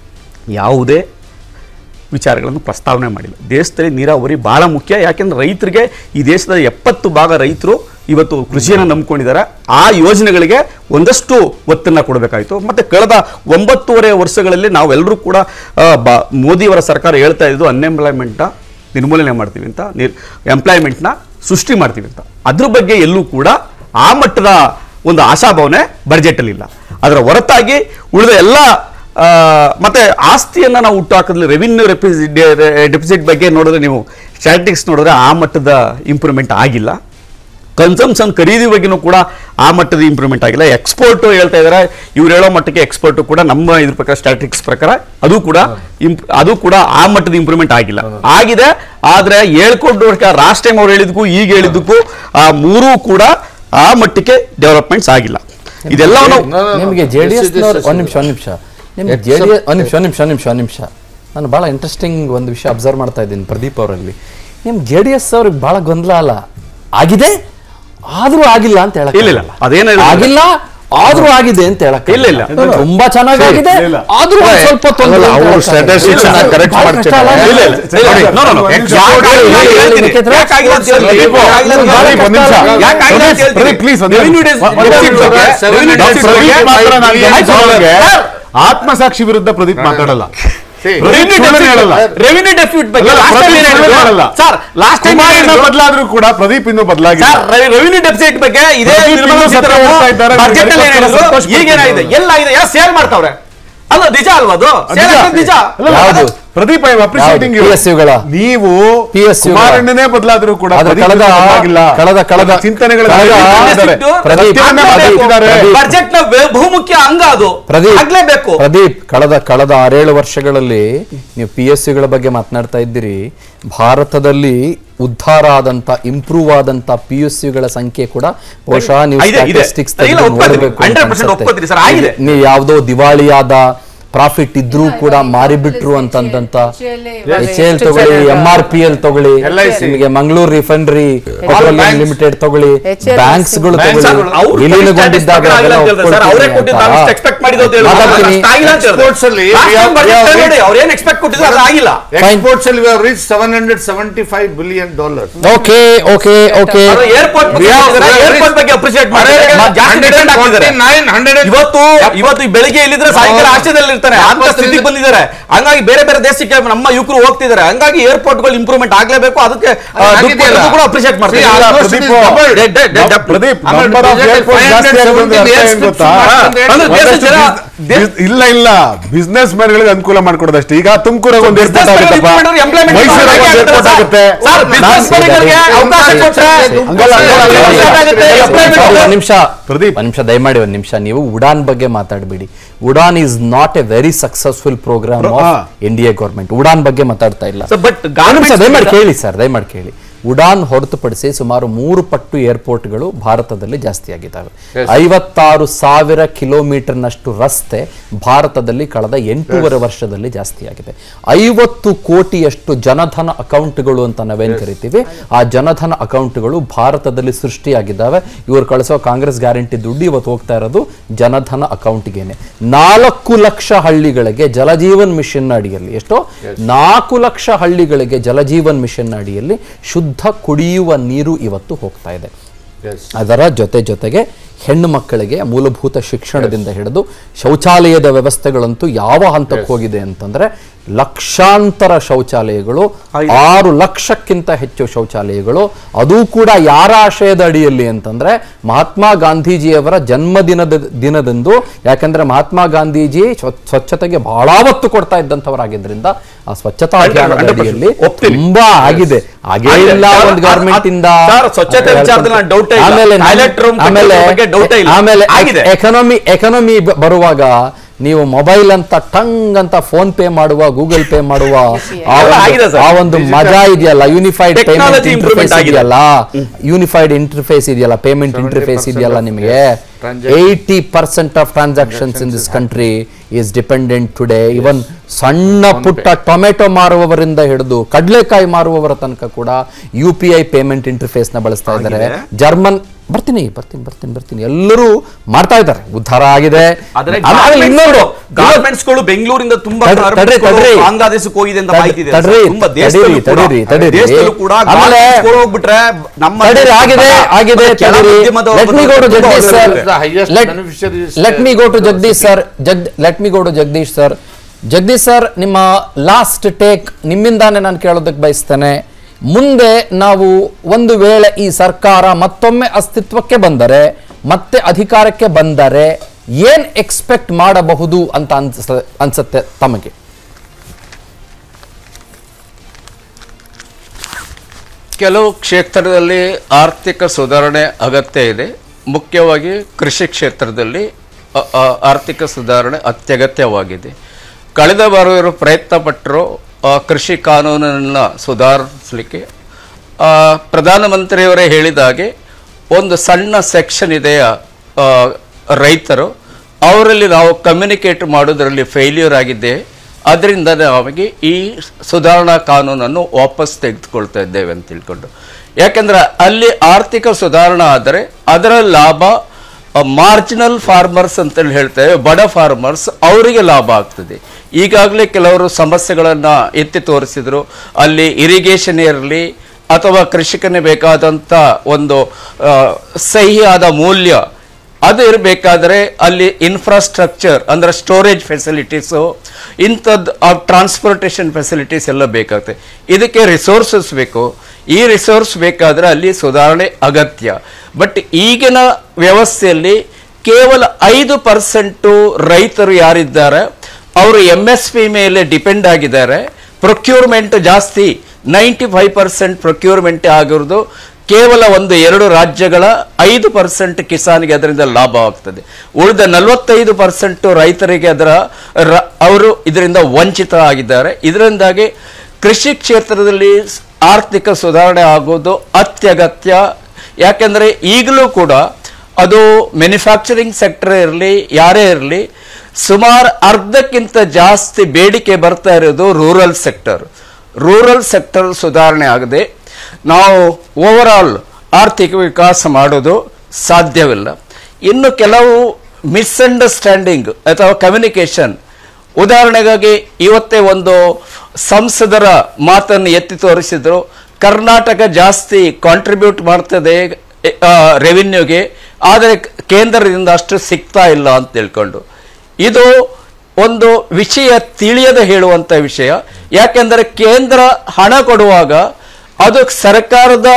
ಯಾವುದೇ ವಿಚಾರಗಳನ್ನು ಪ್ರಸ್ತಾವನೆ ಮಾಡಿಲ್ಲ ದೇಶದಲ್ಲಿ ನೀರಾವರಿ ಬಹಳ ಮುಖ್ಯ ಯಾಕೆಂದ್ರೆ ರೈತರಿಗೆ ಈ ದೇಶದ ಎಪ್ಪತ್ತು ಭಾಗ ರೈತರು ಇವತ್ತು ಕೃಷಿಯನ್ನು ನಂಬ್ಕೊಂಡಿದ್ದಾರೆ ಆ ಯೋಜನೆಗಳಿಗೆ ಒಂದಷ್ಟು ಒತ್ತನ್ನು ಕೊಡಬೇಕಾಯಿತು ಮತ್ತು ಕಳೆದ ಒಂಬತ್ತೂವರೆ ವರ್ಷಗಳಲ್ಲಿ ನಾವೆಲ್ಲರೂ ಕೂಡ ಆ, ಬ ಮೋದಿಯವರ ಸರ್ಕಾರ ಹೇಳ್ತಾ ಇದ್ದು ಅನ್ಎಂಪ್ಲಾಯ್ಮೆಂಟ್ನ ನಿರ್ಮೂಲನೆ ಮಾಡ್ತೀವಿ ಅಂತ ನಿರ್ ಎಂಪ್ಲಾಯ್ಮೆಂಟ್ನ ಸೃಷ್ಟಿ ಮಾಡ್ತೀವಿ ಅಂತ ಅದ್ರ ಬಗ್ಗೆ ಎಲ್ಲೂ ಕೂಡ ಆ ಮಟ್ಟದ ಒಂದು ಆಶಾಭಾವನೆ ಬಜೆಟಲ್ಲಿ ಇಲ್ಲ ಅದರ ಹೊರತಾಗಿ ಉಳಿದ ಎಲ್ಲ ಆ, ಮತ್ತೆ ಆಸ್ತಿಯನ್ನ ನಾವು ಹುಟ್ಟು ಹಾಕಿದ್ರೆ ರೆವಿನ್ಯೂ ಡೆಪಿಸಿಟ್ ಬಗ್ಗೆ ನೋಡಿದ್ರೆ ನೀವು ಸ್ಟ್ಯಾಟಿಕ್ಸ್ ನೋಡಿದ್ರೆ ಆ ಮಟ್ಟದ ಇಂಪ್ರೂವ್ಮೆಂಟ್ ಆಗಿಲ್ಲ ಕನ್ಸಂಪ್ಷನ್ ಖರೀದಿ ಬಗ್ಗೆನೂ ಕೂಡ ಆ ಮಟ್ಟದ ಇಂಪ್ರೂವ್ಮೆಂಟ್ ಆಗಿಲ್ಲ ಎಕ್ಸ್ಪೋರ್ಟ್ ಹೇಳ್ತಾ ಇದ್ದಾರೆ ಇವ್ರು ಹೇಳೋ ಮಟ್ಟಕ್ಕೆ ಎಕ್ಸ್ಪೋರ್ಟ್ ಕೂಡ ನಮ್ಮ ಇದ್ರ ಪ್ರಕಾರ ಸ್ಟ್ಯಾಟಿಕ್ಸ್ ಪ್ರಕಾರ ಅದು ಕೂಡ ಇಂಪ್- ಅದು ಕೂಡ ಆ ಮಟ್ಟದ ಇಂಪ್ರೂವ್ಮೆಂಟ್ ಆಗಿಲ್ಲ ಆಗಿದೆ ಆದ್ರೆ ಹೇಳ್ಕೊಂಡು ಲಾಸ್ಟ್ ಟೈಮ್ ಅವ್ರು ಹೇಳಿದ್ದಕ್ಕೂ ಈಗ ಹೇಳಿದ್ದಕ್ಕೂ ಆ ಮೂರೂ ಕೂಡ ಆ ಮಟ್ಟಿಗೆ ಡೆವಲಪ್ಮೆಂಟ್ಸ್ ಆಗಿಲ್ಲ ಇದೆಲ್ಲವನ್ನು ನಿಮಗೆ ಜೆ ಡಿ ಎಸ್ ಒಂದ್ ನಿಮಿಷ ಒಂದ್ ನಿಮಿಷ ನಿಮ್ಗೆ ಜೆ ಡಿ ಎಸ್ ಒಂದ್ ನಿಮಿಷ ಒಂದ್ ನಿಮಿಷ ಒಂದ್ ನಿಮಿಷ ಒಂದ್ ನಿಮಿಷ ನಾನು ಭಾಳ ಇಂಟ್ರೆಸ್ಟಿಂಗ್ ಒಂದು ವಿಷಯ ಅಬ್ಸರ್ವ್ ಮಾಡ್ತಾ ಇದ್ದೀನಿ ಪ್ರದೀಪ್ ಅವರಲ್ಲಿ ನಿಮ್ ಜೆ ಡಿ ಎಸ್ ಅವ್ರಿಗೆ ಭಾಳ ಗೊಂದಲ ಅಲ್ಲ ಆಗಿದೆ ಆದ್ರೂ ಆಗಿಲ್ಲ ಅಂತ ಹೇಳಕ್ ಇಲ್ಲ, ಇಲ್ಲ. ಅದೇನು ಇಲ್ಲ. ಆಗಿಲ್ಲ ಆದ್ರೂ ಆಗಿದೆ ಅಂತ ಹೇಳಕ್ ಇಲ್ಲ, ಇಲ್ಲ. ತುಂಬಾ ಚೆನ್ನಾಗಿದೆ ಇಲ್ಲ, ಇಲ್ಲ. ಆದ್ರೂ ಒಂದ್ ಸ್ವಲ್ಪ ತೊಂದ್ರೆ ಅಲ್ಲ, ಅಂತ ಅವ್ರು ಹೇಳಕ್ ಆಗಲ್ಲ. statistics ನ ಇಲ್ಲ, correct ಭಾಳ ಕಷ್ಟ ಮಾಡ್ತಾರೆ. ಅಲ್ಲ? ಇಲ್ಲ, ಇಲ್ಲ. ನೋಡಿ, No, no, no. ನೋಡಿ, ಯಾಕೆ ಆಗಿಲ್ಲ ಅಂತ ಹೇಳ್ತೀನಿ. ಯಾಕೆ ಆಗಿಲ್ಲ ಅಂತ ಹೇಳ್ತೀನಿ. ಯಾಕೆ ಆಗಿಲ್ಲ ಅಂತ ಪ್ರದೀಪ್, ಒಂದ್ ನಿಮಿಷ. ಹೇಳ್ತೀನಿ. ಯಾಕೆ ಆಗಿಲ್ಲ ಅಂತ ಹೇಳ್ತೀನಿ. ಪ್ರದೀಪ್, please, ಒಂದ್ Revenue ನಿಮಿಷ. deficit ಒಂದ್ ನಿಮಿಷ. ಬಗ್ಗೆ, revenue deficit ಬಗ್ಗೆ ಪ್ರದೀಪ್ ಮಾತ್ರ ನಾನು ಆಯ್ತು, ಗಮನಿಸೋವರೆಗೆ ಸರ್. ಆತ್ಮಸಾಕ್ಷಿ ವಿರುದ್ಧ ಪ್ರದೀಪ್ ಮಾತಾಡಲ್ಲ Revenue ಪ್ರದೀಪ್ ಸುಳ್ಳನ್ನು deficit- ಹೇಳಲ್ಲ. revenue deficit ಬಗ್ಗೆ ಅಲ್ಲ, last time ಪ್ರದೀಪ್ ಏನ್ ಸುಳ್ಳನ್ನು ಹೇಳಿದ್ರು? ಹೇಳಲ್ಲ. ಸರ್ ಲಾಸ್ಟ್ ಟೈಮ್ ಕುಮಾರಣ್ಣ ಬದಲಾದ್ರೂ ಕೂಡ ಪ್ರದೀಪ್ ಇನ್ನೂ ಬದಲಾಗಿಲ್ಲ ಸರ್ ರೆವಿನ್ಯೂ ಡೆಫಿಸಿಟ್ ಬಗ್ಗೆ ಇದೇ ಪ್ರದೀಪ್ ನಿರ್ಮಲಾ ಇನ್ನೂ ಸತ್ಯ ಹೇಳ್ತಾ ಇದ್ದಾರೆ. ಬಜೆಟ್ ಅಲ್ಲಿ ಏನ್ ಹೇಳಿದ್ರು ಸಂತೋಷ ಪಡ್ತಿದ್ದಾರೆ. ಈಗೇನಾಗಿದೆ ಎಲ್ಲ ಆಗಿದೆ ಎಲ್ಲ ಸೇಲ್ ಮಾಡ್ತಾವ್ರೆ ಅಲ್ಲ ನಿಜ ಅಲ್ವಾ ಅದು ಸೇಲ್ ನಿಜ. ನಿಜ ಅಲ್ಲ, ಯಾವುದು? ಪ್ರದೀಪ್ ಐ ಅಪ್ರಿಶಿಯೇಟಿಂಗ್ ಯಾವುದು? PSU ಗಳ? ನೀವು PSU ಗಳ? ಕುಮಾರಣ್ಣನೇ ಬದಲಾದ್ರೂ ಕೂಡ ಆದ್ರೆ ಪ್ರದೀಪ್ ಕಳೆದ- ಇನ್ನೂ ಬದಲಾಗಿಲ್ಲ. ಕಳೆದ- ಕಳೆದ- ಅವರ ಚಿಂತನೆಗಳು ಕಳೆದ- ಬದಲಾಗಿದ್ದಾರೆ. ಪ್ರದೀಪ್, ಸತ್ಯವನ್ನೇ ಪ್ರದೀಪ್, ಮಾತಾಡ್ತಿದ್ದಾರೆ. ಪ್ರದೀಪ್. ಬಜೆಟ್ ನ ವೇ- ಬಹುಮುಖ್ಯ ಅಂಗ ಅದು ಪ್ರದೀಪ್ ಆಗ್ಲೇಬೇಕು ಪ್ರದೀಪ್ ಕಳೆದ ಕಳೆದ ಆರೇಳು ವರ್ಷಗಳಲ್ಲಿ ನೀವು ಪಿ ಎಸ್ ಸಿಗಳ ಬಗ್ಗೆ ಮಾತನಾಡ್ತಾ ಇದ್ದೀರಿ ಭಾರತದಲ್ಲಿ ಉದ್ಧಾರ ಆದಂತ ಇಂಪ್ರೂವ್ ಆದಂತ ಪಿ ಎಸ್ ಸಿಗಳ ಸಂಖ್ಯೆ ಕೂಡ ಬಹುಶಃ ನೀವು ಇದೆ, ಇದೆ. ಸ್ಟ್ಯಾಟಿಸ್ಟಿಕ್ಸ್ ಇಲ್ಲ, ಒಪ್ಕೊತೀನಿ. 100% ಒಪ್ಕೊತೀನಿ ಸರ್, ಆಗಿದೆ. ನೀವು ಯಾವುದೋ ದಿವಾಳಿಯಾದ ಪ್ರಾಫಿಟ್ ಇದ್ರೂ ಕೂಡ ಮಾರಿಬಿಟ್ರು ಅಂತಂದಂತ ಎಚ್ ಎಲ್ ತಗೊಳ್ಳಿ ಎಂ ಆರ್ ಪಿ ಎಲ್ ತಗೊಳ್ಳಿ ನಿಮಗೆ ಮಂಗಳೂರು ರಿಫೈನರಿ ಪೆಟ್ರೋಲಿಯಂ ಲಿಮಿಟೆಡ್ ತಗೊಳ್ಳಿ HLS. ಬ್ಯಾಂಕ್ಸ್ ಗಳು ಸರ್, ತಗೊಳ್ಳಿ ಅವ್ರು ವಿಲೀನಗೊಂಡಿದ್ದಾಗ statistics ಆಗಿಲ್ಲ ಅಂತ ಹೇಳ್ತಾರೆ ಸರ್. ಅವರೇ ಕೊಟ್ಟಿದ್ದು ನಾವು ಒಪ್ಕೊಳ್ತೀನಿ ಎಕ್ಸ್ಪೆಕ್ಟ್ ಮಾಡಿದ್ದು ಅಂತ ಹೇಳಿದ್ರು. ಮಾತಾಡ್ತೀನಿ. ಅಷ್ಟು ಆಗಿಲ್ಲ ಅಂತ ಹೇಳಿದ್ರು. Exports ಅಲ್ಲಿ Last time we have- budget we have ಅಲ್ಲಿ ನೋಡಿ, reached- ಅವ್ರು ಏನ್ ಎಕ್ಸ್ಪೆಕ್ಟ್ ಕೊಟ್ಟಿದ್ರು ಅದು ಆಗಿಲ್ಲ ಎಕ್ಸ್ಪೋರ್ಟ್ಸ್ ಅಲ್ಲಿ reach seven hundred seventy five billion dollar okay okay okay ಅದು airport We have- we have airport ಬಗ್ಗೆ ಅಪ್ರಿಶಿಯೇಟ್ ಮಾಡಿದ್ದಾರೆ ಜಾಸ್ತಿ depend ಆಗ್ತಿದ್ದಾರೆ. ಇವತ್ತು ಇವತ್ತು ಈ ಬೆಳಿಗ್ಗೆ ಇಲ್ಲಿದ್ರೆ ಸಾಯಂಕಾಲ ಆಶ್ರಯದಲ್ಲಿ ಇರ್ತಾರೆ ಅಂತ ಸ್ಥಿತಿಗೆ ಬಂದಿದ್ದಾರೆ ಹಂಗಾಗಿ ಬೇರೆ ಬೇರೆ ದೇಶಕ್ಕೆ ನಮ್ಮ ಯುವಕರು ಹೋಗ್ತಿದ್ದಾರೆ ಹಂಗಾಗಿ ಏರ್ಪೋರ್ಟ್ ಗಳು ಇಂಪ್ರೂವ್ಮೆಂಟ್ ಆಗ್ಲೇಬೇಕು ಅದಕ್ಕೆ ಆ, ದುಡ್ಡು ಆಗಿದೆಯಲ್ಲ. ಕೊಡೋದು ಕೂಡ ಅಪ್ರಿಶಿಯೇಟ್ ಮಾಡ್ತಾರೆ See, ಇಲ್ಲ, almost Pradeep it is doubled. ಡೆ- ಡೆ- ಡೆ- ಡೆ- ಪ್ರದೀಪ್ ಆಮೇಲೆ ನಂಬರ್ ಆಫ್ budget ಏರ್ಪೋರ್ಟ್ ಜಾಸ್ತಿ ಆಗಿದೆ ಅಂದ್ರೆ ಅರ್ಥ ಏನ್ ಗೊತ್ತಾ ಅಂದ್ರೆ ದೇಶದ ಜನ ದೇ- ಇಲ್ಲ ಇಲ್ಲ ಬಿಸ್ನೆಸ್ ಮ್ಯಾನ್ ಗಳಿಗೆ ಅನುಕೂಲ ಮಾಡ್ಕೊಡೋದಷ್ಟೇ ಈಗ ತುಮಕೂರಾಗ ಒಂದು ಏರ್ಪೋರ್ಟ್ business ಆಗುತ್ತಪ್ಪ man ಗಳು employment ಮೈಸೂರಾಗ ಒಂದು ಹಾಗೆ ಏರ್ಪೋರ್ಟ್ ಆಗುತ್ತೆ ಸರ್, business man ಗಳಿಗೆ ಅವಕಾಶ ಕೊಟ್ರೆ ಹಂಗಲ್ಲ, ಹಂಗಲ್ಲ, ಹಂಗಲ್ಲ. ಆಗುತ್ತೆ, employment ಒಂದ್ ನಿಮಿಷ ಪ್ರದೀಪ್. ಒಂದ್ ನಿಮಿಷ ದಯಮಾಡಿ ಒಂದ್ ನಿಮಿಷ ನೀವು ಉಡಾನ್ ಬಗ್ಗೆ ಮಾತಾಡಬೇಡಿ Udan is not a very successful programme Pro- of ಹಾ. N D A government Udan ಬಗ್ಗೆ ಮಾತಾಡ್ತಾ ಇಲ್ಲ So, but ಒಂದ್ ನಿಮಿಷ garments ದಯಮಾಡಿ ಇಂದ- ಕೇಳಿ ಸರ್ ದಯಮಾಡಿ ಕೇಳಿ ಉಡಾನ್ ಹೊರತುಪಡಿಸಿ ಸುಮಾರು ಮೂರು ಪಟ್ಟು ಏರ್ಪೋರ್ಟ್ಗಳು ಭಾರತದಲ್ಲಿ ಜಾಸ್ತಿ ಆಗಿದ್ದಾವೆ ಐವತ್ತಾರು ಸಾವಿರ ಕಿಲೋಮೀಟರ್ನಷ್ಟು ರಸ್ತೆ ಭಾರತದಲ್ಲಿ ಕಳೆದ ಎಂಟೂವರೆ ವರ್ಷದಲ್ಲಿ ಜಾಸ್ತಿ ಆಗಿದೆ ಐವತ್ತು ಕೋಟಿಯಷ್ಟು ಜನಧನ ಅಕೌಂಟ್ಗಳು ಅಂತ ನಾವೇನ್ ಕರಿತೀವಿ ಆ ಜನಧನ ಅಕೌಂಟ್ಗಳು ಭಾರತದಲ್ಲಿ ಸೃಷ್ಟಿಯಾಗಿದ್ದಾವೆ ಇವರು ಕಳಿಸೋ ಕಾಂಗ್ರೆಸ್ ಗ್ಯಾರಂಟಿ ದುಡ್ಡು ಇವತ್ತು ಹೋಗ್ತಾ ಇರೋದು ಜನಧನ ಅಕೌಂಟ್ಗೇನೆ ನಾಲ್ಕು ಲಕ್ಷ ಹಳ್ಳಿಗಳಿಗೆ ಜಲಜೀವನ್ ಮಿಷನ್ ಅಡಿಯಲ್ಲಿ ಎಷ್ಟೋ ನಾಲ್ಕು ಲಕ್ಷ ಹಳ್ಳಿಗಳಿಗೆ ಜಲಜೀವನ್ ಮಿಷನ್ ಅಡಿಯಲ್ಲಿ ಶುದ್ಧ ಕುಡಿಯುವ ನೀರು ಇವತ್ತು ಹೋಗ್ತಾ ಇದೆ ಅದರ ಜೊತೆ ಜೊತೆಗೆ ಹೆಣ್ಣು ಮಕ್ಕಳಿಗೆ ಮೂಲಭೂತ ಶಿಕ್ಷಣದಿಂದ ಹಿಡಿದು ಶೌಚಾಲಯದ ವ್ಯವಸ್ಥೆಗಳಂತೂ ಯಾವ ಹಂತಕ್ಕೆ ಹೋಗಿದೆ ಅಂತಂದ್ರೆ ಲಕ್ಷಾಂತರ ಶೌಚಾಲಯಗಳು ಆರು ಲಕ್ಷಕ್ಕಿಂತ ಹೆಚ್ಚು ಶೌಚಾಲಯಗಳು ಅದು ಕೂಡ ಯಾರ ಆಶಯದ ಅಡಿಯಲ್ಲಿ ಅಂತಂದ್ರೆ ಮಹಾತ್ಮ ಗಾಂಧೀಜಿಯವರ ಜನ್ಮದಿನದ ದಿನದಂದು ಯಾಕಂದ್ರೆ ಮಹಾತ್ಮ ಗಾಂಧೀಜಿ ಸ್ವ- ಸ್ವಚ್ಛತೆಗೆ ಬಹಳ ಒತ್ತು ಕೊಡ್ತಾ ಇದ್ದಂಥವರಾಗಿದ್ದರಿಂದ ಆ ಸ್ವಚ್ಛತಾ ಅಭಿಯಾನದ 100% ಅಡಿಯಲ್ಲಿ ಒಪ್ತೀನಿ. ತುಂಬಾ ಆಗಿದೆ ಹಾಗೇ ಆಗಿದೆ. ಇಲ್ಲ ಸರ್, ಒಂದು ಗವರ್ಮೆಂಟ್ ಇಂದ ಸರ್, ಸ್ವಚ್ಛತೆ ವಿಚಾರದಲ್ಲಿ ನಾನು doubt ಏ ಇಲ್ಲ. ಆಮೇಲೆ Toilet room ಆಮೇಲೆ ಕಟ್ಟೋದ್ರ ಬಗ್ಗೆ doubt ಏ ಇಲ್ಲ. ಆಮೇಲೆ ಆಗಿದೆ. ಎಕನಾಮಿ ಎಕನಾಮಿ ಬರುವಾಗ ನೀವು ಮೊಬೈಲ್ ಅಂತ ಟಂಗ್ ಅಂತ ಫೋನ್ ಪೇ ಮಾಡುವ ಗೂಗಲ್ ಪೇ ಮಾಡುವ ಆ ಎಲ್ಲ ಒಂದು- ಆಗಿದೆ ಸರ್. ಆ ಒಂದು ಮಜಾ ಇದೆಯಲ್ಲ unified Technology payment improvement interface ಆಗಿದೆ. ಇದೆಯಲ್ಲ ಯೂನಿಫೈಡ್ ಇಂಟರ್ಫೇಸ್ ಇದೆಯಲ್ಲ ಪೇಮೆಂಟ್ ಇಂಟರ್ಫೇಸ್ ಇದೆಯಲ್ಲ ನಿಮಗೆ eighty percent of transactions in this country is dependent today even ಸಣ್ಣ ಪುಟ್ಟ ಟೊಮೆಟೊ ಮಾರುವವರಿಂದ ಹಿಡಿದು ಕಡಲೆಕಾಯಿ ಮಾರುವವರ ತನಕ ಕೂಡ U P I payment interface ನ ಬಳಸ್ತಾ ಇದ್ದಾರೆ ಜರ್ಮನ್ ಬರ್ತೀನಿ ಬರ್ತೀನಿ ಬರ್ತೀನಿ ಬರ್ತೀನಿ ಎಲ್ಲರೂ ಮಾಡ್ತಾ ಇದ್ದಾರೆ ಉದ್ಧಾರ ಆಗಿದೆ ಆದ್ರೆ ಆಮೇಲೆ ಇನ್ನೊಂದು ಗಾರ್ಮೆಂಟ್ಸ್ ಗಳು ಬೆಂಗಳೂರಿಂದ ತುಂಬಾ ತಡ್ರಿ, garments ಗಳು ತಡ್ರಿ. ಬಾಂಗ್ಲಾದೇಶಕ್ಕೆ ಹೋಗಿದೆ ಅಂತ ತಡ್ರಿ, ಮಾಹಿತಿ ಇದೆ ತಡ್ರಿ, ಸರ್. ತುಂಬಾ ದೇಶದಲ್ಲೂ ಕೂಡ ತಡೀರಿ, ತಡೀರಿ. ದೇಶದಲ್ಲೂ ಕೂಡ ಆಮೇಲೆ- garments ಗಳು ಹೋಗ್ಬಿಟ್ರೆ ನಮ್ಮ ತಡೀರಿ, ಆಗಿದೆ ಆಗಿದೆ ಕೆಳ ಮಧ್ಯಮದವರು ಲೆಟ್ ಮಿ ಗೋ ಟು ತುಂಬಾ ಜಗದೀಶ್ ಸರ್ ಒಳ್ಳೆದಿದೆ. The highest beneficiaries, let me go to Jagadish sir Jag let me go to Jagadish sir Jagadish sir ನಿಮ್ಮ ಲಾಸ್ಟ್ ಟೇಕ್ ನಿಮ್ಮಿಂದಾನೆ ನಾನು ಕೇಳೋದಕ್ಕೆ ಬಯಸ್ತೇನೆ ಮುಂದೆ ನಾವು ಒಂದು ವೇಳೆ ಈ ಸರ್ಕಾರ ಮತ್ತೊಮ್ಮೆ ಅಸ್ತಿತ್ವಕ್ಕೆ ಬಂದರೆ ಮತ್ತೆ ಅಧಿಕಾರಕ್ಕೆ ಬಂದರೆ ಏನ್ ಎಕ್ಸ್ಪೆಕ್ಟ್ ಮಾಡಬಹುದು ಅಂತ ಅನ್ಸ ಅನ್ಸುತ್ತೆ ತಮಗೆ ಕೆಲವು ಕ್ಷೇತ್ರದಲ್ಲಿ ಆರ್ಥಿಕ ಸುಧಾರಣೆ ಅಗತ್ಯ ಇದೆ ಮುಖ್ಯವಾಗಿ ಕೃಷಿ ಕ್ಷೇತ್ರದಲ್ಲಿ ಅ, ಅ, ಆರ್ಥಿಕ ಸುಧಾರಣೆ ಅತ್ಯಗತ್ಯವಾಗಿದೆ ಕಳೆದ ಬಾರಿ ಇವರು ಪ್ರಯತ್ನ ಪಟ್ಟರು ಆ, ಕೃಷಿ ಕಾನೂನನ್ನು ಸುಧಾರಿಸಲಿಕ್ಕೆ ಆ, ಪ್ರಧಾನಮಂತ್ರಿಯವರೇ ಹೇಳಿದ ಹಾಗೆ ಒಂದು ಸಣ್ಣ ಸೆಕ್ಷನ್ ಇದೆ ಆ, ರೈತರು ಅವರಲ್ಲಿ ನಾವು ಕಮ್ಯುನಿಕೇಟ್ ಮಾಡೋದರಲ್ಲಿ ಫೇಲ್ಯೂರ್ ಆಗಿದೆ ಅದರಿಂದ ನಮಗೆ ಈ ಸುಧಾರಣಾ ಕಾನೂನನ್ನು ವಾಪಸ್ ತೆಗೆದುಕೊಳ್ತಾ ಇದ್ದೇವೆ ಅಂತ ತಿಳ್ಕೊಂಡು ಯಾಕಂದ್ರೆ ಅಲ್ಲಿ ಆರ್ಥಿಕ ಸುಧಾರಣೆ ಆದರೆ ಅದರ ಲಾಭ ಮಾರ್ಜಿನಲ್ ಫಾರ್ಮರ್ಸ್ ಅಂತೇಳಿ ಹೇಳ್ತೇವೆ ಬಡ ಫಾರ್ಮರ್ಸ್ ಅವರಿಗೆ ಲಾಭ ಆಗ್ತದೆ ಈಗಾಗಲೇ ಕೆಲವರು ಸಮಸ್ಯೆಗಳನ್ನು ಎತ್ತಿ ತೋರಿಸಿದ್ರು ಅಲ್ಲಿ ಇರಿಗೇಷನ್ ಇರಲಿ ಅಥವಾ ಕೃಷಿಕನಿಗೆ ಬೇಕಾದಂಥ ಒಂದು ಆ, ಸಹಿಯಾದ ಮೂಲ್ಯ ಅದು ಇರಬೇಕಾದ್ರೆ ಅಲ್ಲಿ ಇನ್ಫ್ರಾಸ್ಟ್ರಕ್ಚರ್ ಅಂದ್ರೆ ಸ್ಟೋರೇಜ್ ಫೆಸಿಲಿಟೀಸು ಇಂಥದ್ದು ಟ್ರಾನ್ಸ್ಪೋರ್ಟೇಷನ್ ಫೆಸಿಲಿಟೀಸ್ ಎಲ್ಲ ಬೇಕಾಗುತ್ತೆ ಇದಕ್ಕೆ ರಿಸೋರ್ಸಸ್ ಬೇಕು ಈ ರಿಸೋರ್ಸ್ ಬೇಕಾದ್ರೆ ಅಲ್ಲಿ ಸುಧಾರಣೆ ಅಗತ್ಯ ಬಟ್ ಈಗಿನ ವ್ಯವಸ್ಥೆಯಲ್ಲಿ ಕೇವಲ ಐದು ಪರ್ಸೆಂಟು ರೈತರು ಯಾರಿದ್ದಾರೆ ಅವರು ಎಮ್ ಎಸ್ ಪಿ ಮೇಲೆ ಡಿಪೆಂಡ್ ಆಗಿದ್ದಾರೆ ಪ್ರೊಕ್ಯೂರ್ಮೆಂಟ್ ಜಾಸ್ತಿ ನೈಂಟಿ ಫೈವ್ ಪರ್ಸೆಂಟ್ ಪ್ರೊಕ್ಯೂರ್ಮೆಂಟ್ ಆಗಿರೋದು ಕೇವಲ ಒಂದು ಎರಡು ರಾಜ್ಯಗಳ ಐದು ಪರ್ಸೆಂಟ್ ಕಿಸಾನ್ಗೆ ಅದರಿಂದ ಲಾಭ ಆಗ್ತದೆ ಉಳಿದ ನಲವತ್ತೈದು ಪರ್ಸೆಂಟ್ ರೈತರಿಗೆ ಅದರ ರ- ಅವರು ಇದರಿಂದ ವಂಚಿತ ಆಗಿದ್ದಾರೆ ಇದರಿಂದಾಗಿ ಕೃಷಿ ಕ್ಷೇತ್ರದಲ್ಲಿ ಸ್- ಆರ್ಥಿಕ ಸುಧಾರಣೆ ಆಗೋದು ಅತ್ಯಗತ್ಯ ಯಾಕೆಂದರೆ ಈಗಲೂ ಕೂಡ ಅದು ಮ್ಯಾನುಫ್ಯಾಕ್ಚರಿಂಗ್ ಸೆಕ್ಟರ್ ಇರಲಿ ಯಾರೇ ಇರಲಿ ಸುಮಾರು ಅರ್ಧಕ್ಕಿಂತ ಜಾಸ್ತಿ ಬೇಡಿಕೆ ಬರ್ತಾ ಇರೋದು ರೂರಲ್ ಸೆಕ್ಟರ್ ರೂರಲ್ ಸೆಕ್ಟರ್ ಸುಧಾರಣೆ ಆಗದೆ ನಾವು ಓವರಾಲ್ ಆರ್ಥಿಕ ವಿಕಾಸ ಮಾಡೋದು ಸಾಧ್ಯವಿಲ್ಲ ಇನ್ನು ಕೆಲವು ಮಿಸ್ಅಂಡರ್ಸ್ಟ್ಯಾಂಡಿಂಗ್ ಅಥವಾ ಕಮ್ಯುನಿಕೇಶನ್ ಉದಾಹರಣೆಗಾಗಿ ಇವತ್ತೇ ಒಂದು ಸಂಸದರ ಮಾತನ್ನು ಎತ್ತಿ ತೋರಿಸಿದ್ರು ಕರ್ನಾಟಕ ಜಾಸ್ತಿ ಕಾಂಟ್ರಿಬ್ಯೂಟ್ ಮಾಡ್ತದೆ ರೆವಿನ್ಯೂಗೆ ಆದರೆ ಕೇಂದ್ರದಿಂದ ಅಷ್ಟು ಸಿಗ್ತಾ ಇಲ್ಲ ಅಂತ ತಿಳ್ಕೊಂಡು ಇದು ಒಂದು ವಿಷಯ ತಿಳಿಯದೆ ಹೇಳುವಂತ ವಿಷಯ ಯಾಕೆಂದರೆ ಕೇಂದ್ರ ಹಣ ಕೊಡುವಾಗ ಅದು ಸರ್ಕಾರದ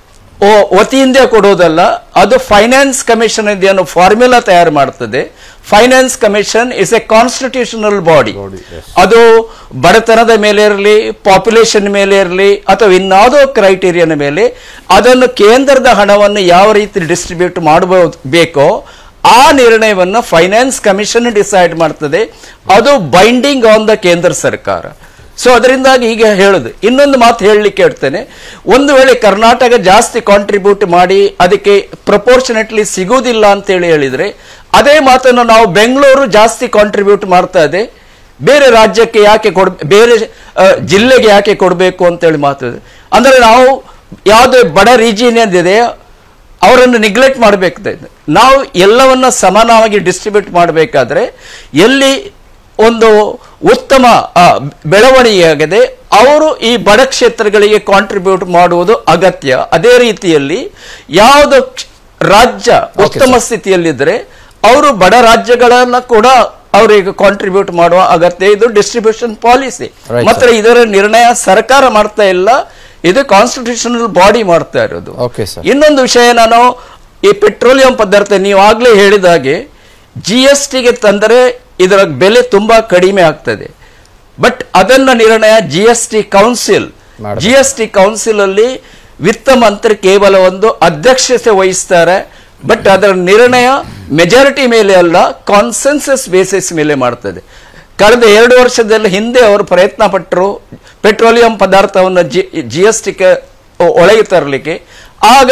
ಓ- ವತಿಯಿಂದ ಕೊಡೋದಲ್ಲ ಅದು ಫೈನಾನ್ಸ್ ಕಮಿಷನ್ ಇದೆಯನ್ನು ಫಾರ್ಮುಲಾ ತಯಾರು ಮಾಡ್ತದೆ finance commission is a constitutional body ಅದು ಬಡತನದ ಮೇಲೆ ಇರಲಿ ಪಾಪ್ಯುಲೇಷನ್ ಮೇಲೆ ಇರಲಿ ಅಥವಾ ಇನ್ನಾವುದೋ ಕ್ರೈಟೀರಿಯನ್ ಮೇಲೆ ಅದನ್ನು ಕೇಂದ್ರದ ಹಣವನ್ನು ಯಾವ ರೀತಿ ಡಿಸ್ಟ್ರಿಬ್ಯೂಟ್ ಮಾಡಬಹುದು ಬೇಕೋ ಆ ನಿರ್ಣಯವನ್ನು ಫೈನಾನ್ಸ್ ಕಮಿಷನ್ ಡಿಸೈಡ್ ಮಾಡ್ತದೆ ಅದು ಬೈಂಡಿಂಗ್ ಆನ್ ದ ಕೇಂದ್ರ ಸರ್ಕಾರ ಸೊ ಅದರಿಂದಾಗಿ ಈಗ ಹೇಳುದು ಇನ್ನೊಂದು ಮಾತು ಹೇಳಲಿಕ್ಕೆ ಹೇಳ್ತೇನೆ ಒಂದು ವೇಳೆ ಕರ್ನಾಟಕ ಜಾಸ್ತಿ ಕಾಂಟ್ರಿಬ್ಯೂಟ್ ಮಾಡಿ ಅದಕ್ಕೆ ಪ್ರಪೋರ್ಷನೆಟ್ಲಿ ಸಿಗುವುದಿಲ್ಲ ಅಂತೇಳಿ ಹೇಳಿದ್ರೆ ಅದೇ ಮಾತನ್ನು ನಾವು ಬೆಂಗಳೂರು ಜಾಸ್ತಿ ಕಾಂಟ್ರಿಬ್ಯೂಟ್ ಮಾಡ್ತಾ ಇದೆ ಬೇರೆ ರಾಜ್ಯಕ್ಕೆ ಯಾಕೆ ಕೊಡ್ ಬೇರೆ ಆ, ಜಿಲ್ಲೆಗೆ ಯಾಕೆ ಕೊಡಬೇಕು ಅಂತೇಳಿ ಮಾತು ಇದೆ. ಅಂದ್ರೆ ನಾವು ಯಾವುದೇ ಬಡ ರೀಜಿಯನ್ ಏನಿದೆ ಅವರನ್ನು ನಿಗ್ಲೆಕ್ಟ್ ಮಾಡಬೇಕಾಗಿದೆ ನಾವು ಎಲ್ಲವನ್ನ ಸಮಾನವಾಗಿ ಡಿಸ್ಟ್ರಿಬ್ಯೂಟ್ ಮಾಡಬೇಕಾದ್ರೆ ಎಲ್ಲಿ ಒಂದು ಉತ್ತಮ ಆ, ಬೆಳವಣಿಗೆಯಾಗಿದೆ ಅವರು ಈ ಬಡ ಕ್ಷೇತ್ರಗಳಿಗೆ ಕಾಂಟ್ರಿಬ್ಯೂಟ್ ಮಾಡುವುದು ಅಗತ್ಯ ಅದೇ ರೀತಿಯಲ್ಲಿ ಯಾವುದು ಕ್ಷ- ರಾಜ್ಯ ಉತ್ತಮ ಸ್ಥಿತಿಯಲ್ಲಿದ್ದರೆ ಅವರು ಬಡ ರಾಜ್ಯಗಳನ್ನ ಕೂಡ ಅವರಿಗೆ ಕಾಂಟ್ರಿಬ್ಯೂಟ್ ಮಾಡುವ ಅಗತ್ಯ ಇದು ಡಿಸ್ಟ್ರಿಬ್ಯೂಷನ್ ಪಾಲಿಸಿ Right, ಮಾತ್ರ ಇದರ ನಿರ್ಣಯ ಸರ್ಕಾರ ಮಾಡ್ತಾ ಇಲ್ಲ ಇದು ಕಾನ್ಸ್ಟಿಟ್ಯೂಷನಲ್ ಬಾಡಿ ಮಾಡ್ತಾ ಇರೋದು Okay, sir. ಇನ್ನೊಂದು ವಿಷಯ ನಾನು ಈ ಪೆಟ್ರೋಲಿಯಂ ಪದಾರ್ಥ ನೀವು ಆಗ್ಲೇ ಹೇಳಿದ ಹಾಗೆ ಜಿ ಎಸ್ ಟಿಗೆ ತಂದರೆ ಇದರ ಬೆಲೆ ತುಂಬಾ ಕಡಿಮೆ ಆಗ್ತದೆ ಬಟ್ ಅದನ್ನ ನಿರ್ಣಯ ಜಿ ಎಸ್ ಟಿ ಕೌನ್ಸಿಲ್ ಮಾಡ್ಬೇಕು. ಜಿ ಎಸ್ ಟಿ ಕೌನ್ಸಿಲ್ ಅಲ್ಲಿ ವಿತ್ತ ಮಂತ್ರಿ ಕೇವಲ ಒಂದು ಅಧ್ಯಕ್ಷತೆ ವಹಿಸ್ತಾರೆ ಬಟ್ ಅದರ ನಿರ್ಣಯ ಮೆಜಾರಿಟಿ ಮೇಲೆ ಅಲ್ಲ ಕಾನ್ಸೆನ್ಸಸ್ ಬೇಸಿಸ್ ಮೇಲೆ ಮಾಡ್ತದೆ ಕಳೆದ ಎರಡು ವರ್ಷದಲ್ಲಿ ಹಿಂದೆ ಅವರು ಪ್ರಯತ್ನ ಪಟ್ಟರು ಪೆಟ್ರೋಲಿಯಂ ಪದಾರ್ಥವನ್ನು ಜಿ ಜಿ ಎಸ್ ಟಿ ಒಳಗೆ ತರಲಿಕ್ಕೆ ಆಗ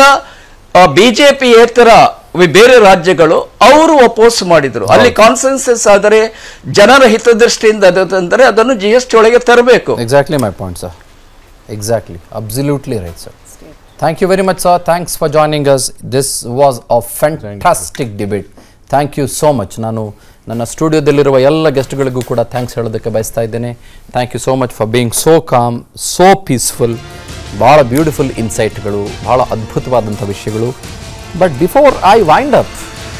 ಬಿಜೆಪಿ ಏತರ ವಿ- ಬೇರೆ ರಾಜ್ಯಗಳು ಅವರು ಅಪೋಸ್ ಮಾಡಿದ್ರು ಅಲ್ಲಿ ಕಾನ್ಸೆನ್ಸಸ್ ಆದರೆ ಜನರ ಹಿತದೃಷ್ಟಿಯಿಂದ ಅದು ತಂದರೆ ಅದನ್ನು ಜಿ ಎಸ್ ಟಿ ಒಳಗೆ ತರಬೇಕು Exactly my point, sir. Exactly. Absolutely right, sir. Thank you very much, sir. Thanks for joining us. This was a fantastic debate. Thank you so much ನಾನು ನನ್ನ ಸ್ಟುಡಿಯೋದಲ್ಲಿರುವ ಎಲ್ಲ ಗೆಸ್ಟ್ಗಳಿಗೂ ಕೂಡ ಥ್ಯಾಂಕ್ಸ್ ಹೇಳೋದಕ್ಕೆ ಬಯಸ್ತಾ ಇದ್ದೇನೆ thank you so much for being so calm so peaceful ಭಾಳ beautiful ಇನ್ಸೈಟ್ಗಳು ಭಾಳ ಅದ್ಭುತವಾದಂಥ ವಿಷಯಗಳು but before I wind up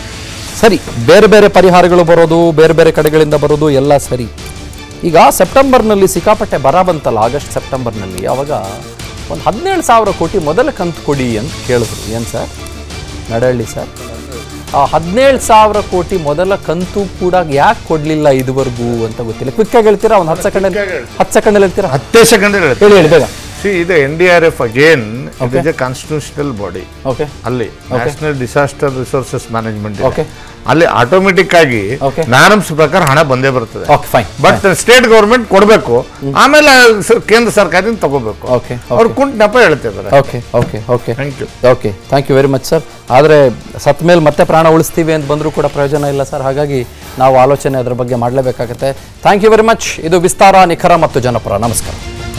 ಸರಿ ಬೇರೆ ಬೇರೆ ಪರಿಹಾರಗಳು ಬರೋದು ಬೇರೆ ಬೇರೆ ಕಡೆಗಳಿಂದ ಬರೋದು ಎಲ್ಲ ಸರಿ ಈಗ ಸೆಪ್ಟೆಂಬರ್ನಲ್ಲಿ ಸಿಕ್ಕಾಪಟ್ಟೆ ಬರ ಬಂತಲ್ಲ ಆಗಸ್ಟ್ ಸೆಪ್ಟೆಂಬರ್ನಲ್ಲಿ ಅವಾಗ ಒಂದು ಹದಿನೇಳು ಸಾವಿರ ಕೋಟಿ ಮೊದಲ ಕಂತು ಕೊಡಿ ಅಂತ ಕೇಳಿದ್ರು ಏನು ಸರ್ ನಡಹಳ್ಳಿ ಸರ್ ಆ ಹದಿನೇಳು ಸಾವಿರ ಕೋಟಿ ಮೊದಲ ಕಂತು ಕೂಡ ಯಾಕೆ ಕೊಡಲಿಲ್ಲ ಇದುವರೆಗೂ ಅಂತ ಗೊತ್ತಿಲ್ಲ ಕ್ವಿಕ್ಕಾಗಿ ಹೇಳ್ತೀರಾ ಒಂದು ಹತ್ತು ಸೆಕೆಂಡಲ್ಲಿ ಹತ್ತು ಸೆಕೆಂಡಲ್ಲಿ ಹೇಳ್ತೀರಾ ಹತ್ತೇ ಸೆಕೆಂಡ್ ಹೇಳಿ ಹೇಳಿ ಬೇಗ ಸಿ ಇದು N D R F again it is a constitutional body okay ಅಲ್ಲಿ national disaster resources management Okay. ಅಲ್ಲಿ ಆಟೋಮೆಟಿಕ್ ಆಗಿ Okay. ನಾರಮ್ಸ್ ಪ್ರಕಾರ ಹಣ ಬಂದೇ ಬರ್ತದೆ okay fine but state government ಕೊಡಬೇಕು ಆಮೇಲೆ ಸ- ಕೇಂದ್ರ ಸರ್ಕಾರದಿಂದ ತಗೋಬೇಕು Okay, ಅವ್ರು okay. ಕುಂಟ್ ನೆಪ ಹೇಳ್ತಿದ್ದಾರೆ okay okay okay thank you okay thank you very much sir ಆದರೆ ಸತ್ ಮೇಲೆ ಮತ್ತೆ ಪ್ರಾಣ ಉಳಿಸ್ತೀವಿ ಅಂತ ಬಂದರೂ ಕೂಡ ಪ್ರಯೋಜನ ಇಲ್ಲ ಸರ್ ಹಾಗಾಗಿ ನಾವು ಆಲೋಚನೆ ಅದರ ಬಗ್ಗೆ ಮಾಡಲೇಬೇಕಾಗುತ್ತೆ ಥ್ಯಾಂಕ್ ಯು ವೆರಿ ಮಚ್ ಇದು ವಿಸ್ತಾರ ನಿಖರ ಮತ್ತು ಜನಪರ ನಮಸ್ಕಾರ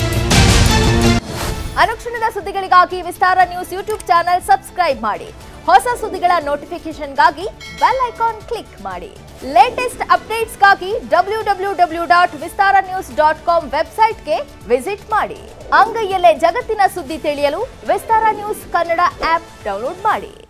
ಅನುಕ್ಷಣದ ಸುದ್ದಿಗಳಿಗಾಗಿ Vistara news YouTube channel subscribe ಮಾಡಿ ಹೊಸ ಸುದ್ದಿಗಳ ನೋಟಿಫಿಕೇಶನ್ಗಾಗಿ ಬೆಲ್ ಐಕಾನ್ ಕ್ಲಿಕ್ ಮಾಡಿ ಲೇಟೆಸ್ಟ್ ಅಪ್ಡೇಟ್ಸ್ಗಾಗಿ W W W dot Vistara news dot com ವೆಬ್ಸೈಟ್ಗೆ ವಿಸಿಟ್ ಮಾಡಿ ಅಂಗೈಯಲ್ಲೇ ಜಗತ್ತಿನ ಸುದ್ದಿ ತಿಳಿಯಲು Vistara news Kannada app download ಮಾಡಿ